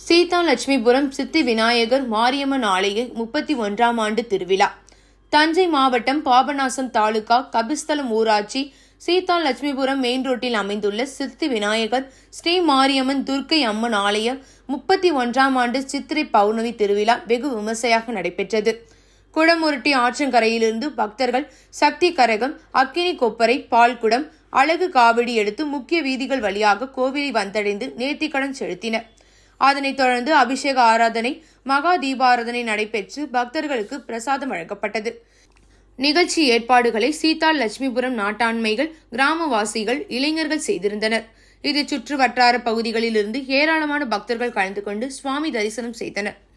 சீதா லட்சுமிபுரம் சித்தி விநாயகர் மாரியம்மன் ஆலய முப்பத்தி ஒன்றாம் ஆண்டு திருவிழா தஞ்சை மாவட்டம் பாபநாசம் தாலுகா கபிஸ்தலம் ஊராட்சி சீதா லட்சுமிபுரம் மெயின் ரோட்டில் அமைந்துள்ள சித்தி விநாயகர் ஸ்ரீ மாரியம்மன் துர்க்கை அம்மன் ஆலய முப்பத்தி ஒன்றாம் ஆண்டு சித்திரை பௌர்ணமி திருவிழா வெகு விமர்சையாக நடைபெற்றது குடமுருட்டி ஆற்றங்கரையிலிருந்து பக்தர்கள் சக்தி கரகம் அக்கினி கொப்பரை பால்குடம் அழகு காவடி எடுத்து முக்கிய வீதிகள் வழியாக கோவிலை வந்தடைந்து நேர்த்திக்கடன் செலுத்தினர் அதனைத் தொடர்ந்து அபிஷேக ஆராதனை மகா தீபாராதனை நடைபெற்று பக்தர்களுக்கு பிரசாதம் வழங்கப்பட்டது நிகழ்ச்சி ஏற்பாடுகளை சீதா லட்சுமிபுரம் நாட்டாண்மைகள் கிராமவாசிகள் இளைஞர்கள் செய்திருந்தனர் இது சுற்று வட்டார பகுதிகளிலிருந்து ஏராளமான பக்தர்கள் கலந்து கொண்டு சுவாமி தரிசனம் செய்தனர்